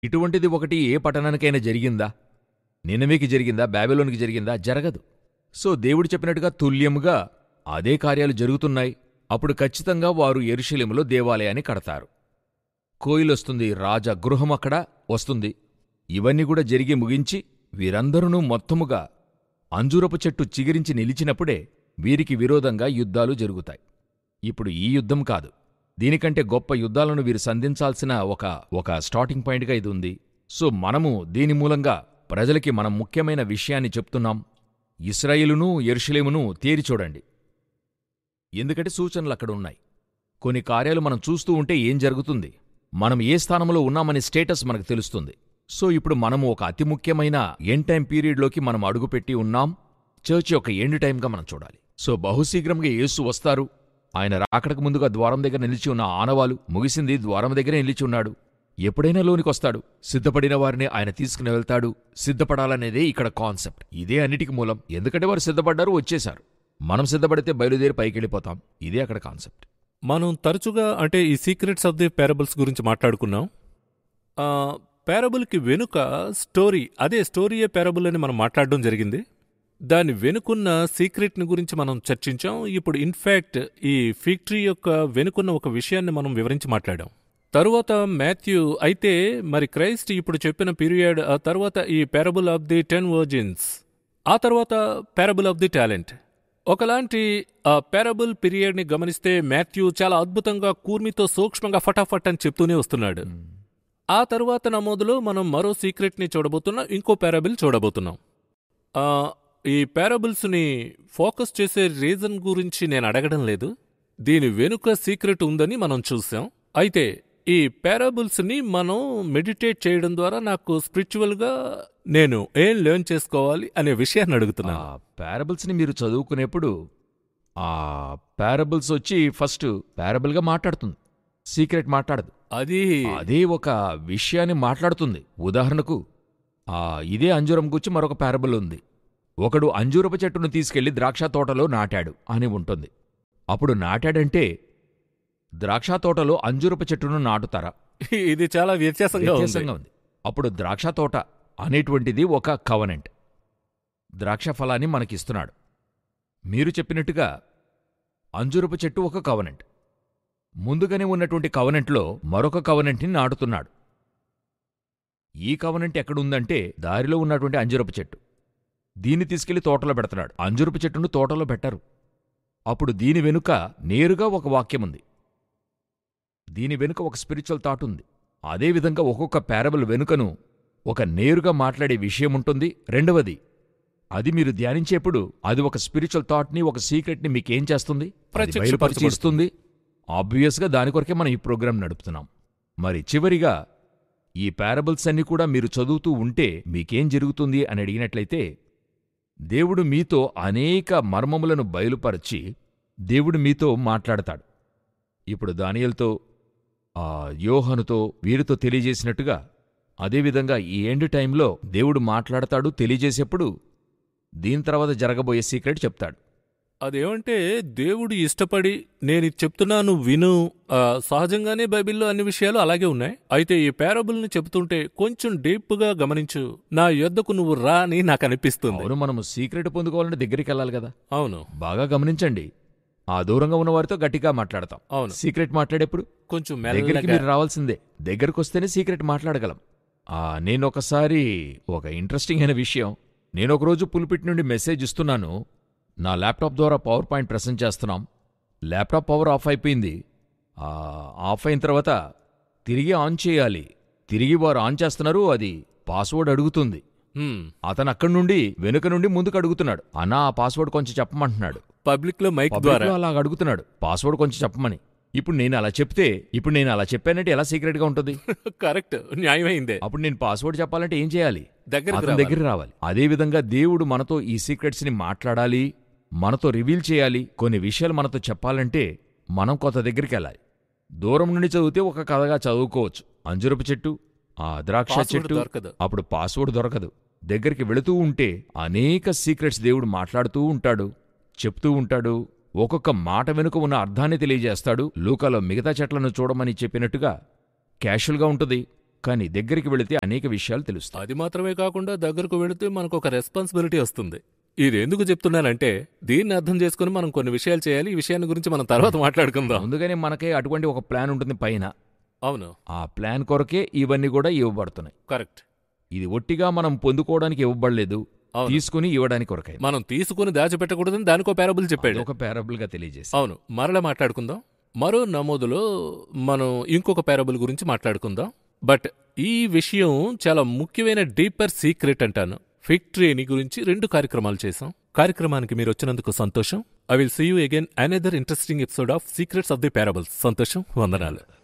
ఇటువంటిది ఒకటి ఏ పట్టణానికైనా జరిగిందా నినవేకి జరిగిందా బాబెలోనికి జరిగిందా జరగదు సో దేవుడు చెప్పినట్టుగా తుల్యముగా అదే కార్యాలు జరుగుతున్నాయి అప్పుడు ఖచ్చితంగా వారు ఎరుషలేములో దేవాలయాన్ని కడతారు కోయిలొస్తుంది రాజ గృహం అక్కడ వస్తుంది ఇవన్నీ కూడా జరిగి ముగించి వీరందరూ మొత్తముగా అంజూరపు చెట్టు చిగిరించి నిలిచినప్పుడే వీరికి విరోధంగా యుద్ధాలు జరుగుతాయి ఇప్పుడు ఈ యుద్ధం కాదు దీనికంటే గొప్ప యుద్ధాలను వీరు సంధించాల్సిన ఒక ఒక స్టార్టింగ్ పాయింట్గా ఇది ఉంది సో మనము దీని మూలంగా ప్రజలకి మనం ముఖ్యమైన విషయాన్ని చెప్తున్నాం ఇస్రాయిలును ఎరుషలేమును తేరి చూడండి ఎందుకంటే సూచనలు అక్కడ ఉన్నాయి కొన్ని కార్యాలు మనం చూస్తూ ఉంటే ఏం జరుగుతుంది మనం ఏ స్థానంలో ఉన్నామనే స్టేటస్ మనకు తెలుస్తుంది సో ఇప్పుడు మనము ఒక అతి ముఖ్యమైన ఎండ్ టైం పీరియడ్లోకి మనం అడుగుపెట్టి ఉన్నాం చర్చ్ యొక్క ఎండ్ టైంగా మనం చూడాలి సో బహుశీఘ్రంగా యేసు వస్తారు ఆయన రాకడకు ముందుగా ద్వారం దగ్గర నిలిచి ఉన్న ఆనవాలు ముగిసింది ద్వారం దగ్గరే నిలిచి ఉన్నాడు ఎప్పుడైనా లోనికొస్తాడు సిద్ధపడిన వారిని ఆయన తీసుకుని వెళ్తాడు సిద్ధపడాలనేదే ఇక్కడ కాన్సెప్ట్ ఇదే అన్నిటికి మూలం ఎందుకంటే వారు సిద్ధపడ్డారు వచ్చేశారు మనం సిద్ధపడితే బయలుదేరి పైకెళ్ళిపోతాం ఇదే అక్కడ కాన్సెప్ట్ మనం తరచుగా అంటే ఈ సీక్రెట్స్ ఆఫ్ ది పారబుల్స్ గురించి మాట్లాడుకున్నాం ఆ, పారబుల్కి వెనుక స్టోరీ అదే స్టోరీయే పారబుల్ అని మనం మాట్లాడడం జరిగింది దాని వెనుకున్న సీక్రెట్ని గురించి మనం చర్చించాం ఇప్పుడు ఇన్ఫ్యాక్ట్ ఈ ఫిక్టరీ యొక్క వెనుకున్న ఒక విషయాన్ని మనం వివరించి మాట్లాడాం తరువాత మాథ్యూ అయితే మరి క్రైస్ట్ ఇప్పుడు చెప్పిన పీరియడ్ ఆ తర్వాత ఈ parable of the ten virgins ఆ తర్వాత పారబుల్ ఆఫ్ ది టాలెంట్ ఒకలాంటి ఆ పారబుల్ పీరియడ్ని గమనిస్తే మాథ్యూ చాలా అద్భుతంగా కూర్మితో సూక్ష్మంగా ఫటాఫట్ అని చెప్తూనే వస్తున్నాడు ఆ తరువాత నమోదులో మనం మరో సీక్రెట్ని చూడబోతున్నాం ఇంకో పారబుల్ చూడబోతున్నాం ఆ, ఈ పారబుల్స్ని ఫోకస్ చేసే రీజన్ గురించి నేను అడగడం లేదు దీని వెనుక సీక్రెట్ ఉందని మనం చూసాం అయితే ఈ పారబుల్స్ని మనం మెడిటేట్ చేయడం ద్వారా నాకు స్పిరిచువల్గా నేను ఏం లెర్న్ చేసుకోవాలి అనే విషయాన్ని ఆ అడుగుతున్నాను పారబుల్స్ని మీరు చదువుకునేప్పుడు ఆ పారబుల్స్ వచ్చి ఫస్ట్ పారబుల్గా మాట్లాడుతుంది సీక్రెట్ మాట్లాడదు అది అదే ఒక విషయాన్ని మాట్లాడుతుంది ఉదాహరణకు ఆ ఇదే అంజూరం గురించి మరొక పారబుల్ ఉంది ఒకడు అంజూరపు చెట్టును తీసుకెళ్లి ద్రాక్ష తోటలో నాటాడు అని ఉంటుంది అప్పుడు నాటాడంటే ద్రాక్ష తోటలో అంజూరపు చెట్టును నాటుతారా ఇది చాలా వ్యత్యాసంగా ఉంది వ్యత్యాసంగా ఉంది అప్పుడు ద్రాక్ష తోట అనేటువంటిది ఒక కవనెంట్ ద్రాక్ష ఫలాన్ని మనకిస్తున్నాడు మీరు చెప్పినట్టుగా అంజురపు చెట్టు ఒక కవనెంట్ ముందుగానే ఉన్నటువంటి కవనెంట్లో మరొక కవనెంట్ని నాటుతున్నాడు ఈ కవనెంట్ ఎక్కడుందంటే దారిలో ఉన్నటువంటి అంజురపు చెట్టు దీన్ని తీసుకెళ్లి తోటలో పెడుతున్నాడు అంజురపు చెట్టును తోటలో పెట్టరు అప్పుడు దీని వెనుక నేరుగా ఒక వాక్యముంది దీని వెనుక ఒక స్పిరిచువల్ థాట్ ఉంది అదేవిధంగా ఒక్కొక్క పారబుల్ వెనుకను ఒక నేరుగా మాట్లాడే విషయముంటుంది రెండవది అది మీరు ధ్యానించేప్పుడు అది ఒక స్పిరిచువల్ థాట్ని ఒక సీక్రెట్ని మీకేం చేస్తుంది అది ప్రత్యక్షపరచబడుతుంది. బయలుపరిచి ఇస్తుంది ఆబ్వియస్గా దాని కొరకే మనం ఈ ప్రోగ్రాం నడుపుతున్నాం మరి చివరిగా ఈ పారబుల్స్ అన్ని కూడా మీరు చదువుతూ ఉంటే మీకేం జరుగుతుంది అని అడిగినట్లయితే దేవుడు మీతో అనేక మర్మములను బయలుపరచి దేవుడు మీతో మాట్లాడతాడు ఇప్పుడు దానియల్తో ఆ యోహనుతో వీరితో తెలియజేసినట్టుగా అదేవిధంగా ఈ ఎండ్ టైంలో దేవుడు మాట్లాడతాడు తెలియజేసేప్పుడు దీని తర్వాత జరగబోయే సీక్రెట్ చెప్తాడు అదేమంటే దేవుడు ఇష్టపడి నేను ఇది చెప్తున్నాను విను ఆ, సహజంగానే బైబిల్లో అన్ని విషయాలు అలాగే ఉన్నాయి అయితే ఈ పారబుల్ని చెబుతుంటే కొంచెం డీప్గా గమనించు నా యొద్దకు నువ్వు రా అని నాకు అనిపిస్తుంది అవును మనము సీక్రెట్ పొందుకోవాలంటే దగ్గరికి వెళ్ళాలి కదా అవును బాగా గమనించండి ఆ దూరంగా ఉన్న వారితో గట్టిగా మాట్లాడతాం అవును సీక్రెట్ మాట్లాడేప్పుడు కొంచెం దగ్గరికి మెల్లగా మీరు రావాల్సిందే దగ్గరకు వస్తేనే సీక్రెట్ మాట్లాడగలం ఆ నేను ఒకసారి ఒక ఇంట్రెస్టింగ్ అయిన విషయం నేను ఒకరోజు పులిపిట్ నుండి మెసేజ్ ఇస్తున్నాను నా ల్యాప్టాప్ ద్వారా పవర్ పాయింట్ ప్రెసెంట్ చేస్తున్నాం ల్యాప్టాప్ పవర్ ఆఫ్ అయిపోయింది ఆ, ఆఫ్ అయిన తర్వాత తిరిగి ఆన్ చేయాలి తిరిగి వారు ఆన్ చేస్తున్నారు అది పాస్వర్డ్ అడుగుతుంది హ్మ్, అతను అక్కడి నుండి వెనుక నుండి ముందుకు అడుగుతున్నాడు అన్నా ఆ పాస్వర్డ్ కొంచెం చెప్పమంటున్నాడు పబ్లిక్ లో మైక్ పబ్లిక్లో ద్వారా అలా అడుగుతున్నాడు పాస్వర్డ్ కొంచెం చెప్పమని ఇప్పుడు నేను అలా చెప్తే ఇప్పుడు నేను అలా చెప్పానంటే ఎలా సీక్రెట్గా ఉంటుంది కరెక్ట్ న్యాయమైందే అప్పుడు నేను పాస్వర్డ్ చెప్పాలంటే ఏం చేయాలి దగ్గరికి అతని రావాలి. దగ్గర రావాలి అదేవిధంగా దేవుడు మనతో ఈ సీక్రెట్స్ ని మాట్లాడాలి మనతో రివీల్ చేయాలి కొన్ని విషయాలు మనతో చెప్పాలంటే మనం కొత్త దగ్గరికి వెళ్ళాలి దూరం నుండి చదివితే ఒక కథగా చదువుకోవచ్చు అంజురపు చెట్టు ఆ ద్రాక్ష Password చెట్టు దొరకదు అప్పుడు పాస్వర్డ్ దొరకదు దగ్గరికి వెళుతూ ఉంటే అనేక సీక్రెట్స్ దేవుడు మాట్లాడుతూ ఉంటాడు చెప్తూ ఉంటాడు ఒక్కొక్క మాట వెనుక ఉన్న అర్థాన్ని తెలియజేస్తాడు లూకాలో మిగతా చెట్లను చూడమని చెప్పినట్టుగా క్యాషువల్గా ఉంటుంది కానీ దగ్గరికి వెళితే అనేక విషయాలు తెలుస్తాయి అది మాత్రమే కాకుండా దగ్గరకు వెళితే మనకు ఒక రెస్పాన్సిబిలిటీ వస్తుంది ఇది ఎందుకు చెప్తున్నానంటే దీన్ని అర్థం చేసుకుని మనం కొన్ని విషయాలు చేయాలి ఈ విషయాన్ని గురించి మనం తర్వాత మాట్లాడుకుందాం ముందుగానే మనకే అటువంటి ఒక ప్లాన్ ఉంటుంది పైన అవును ఆ ప్లాన్ కొరకే ఇవన్నీ కూడా ఇవ్వబడుతున్నాయి కరెక్ట్ ఇది ఒట్టిగా మనం పొందుకోవడానికి ఇవ్వబడలేదు అవును తీసుకుని ఇవ్వడానికి కొరకై మనం తీసుకుని దాచిపెట్టకూడదని దానికో పారబుల్ చెప్పాడు ఒక పారబుల్ గా తెలియజేసి అవును మరలా మాట్లాడుకుందాం మరో నమోదులో మనం ఇంకొక పారబుల్ గురించి మాట్లాడుకుందాం బట్ ఈ విషయం చాలా ముఖ్యమైన డీపర్ సీక్రెట్ అంటాను ఫిక్ ట్రీని గురించి రెండు కార్యక్రమాలు చేశాం కార్యక్రమానికి మీరు వచ్చినందుకు సంతోషం I will see you again another interesting episode of secrets of the parables సంతోషం వందనాలు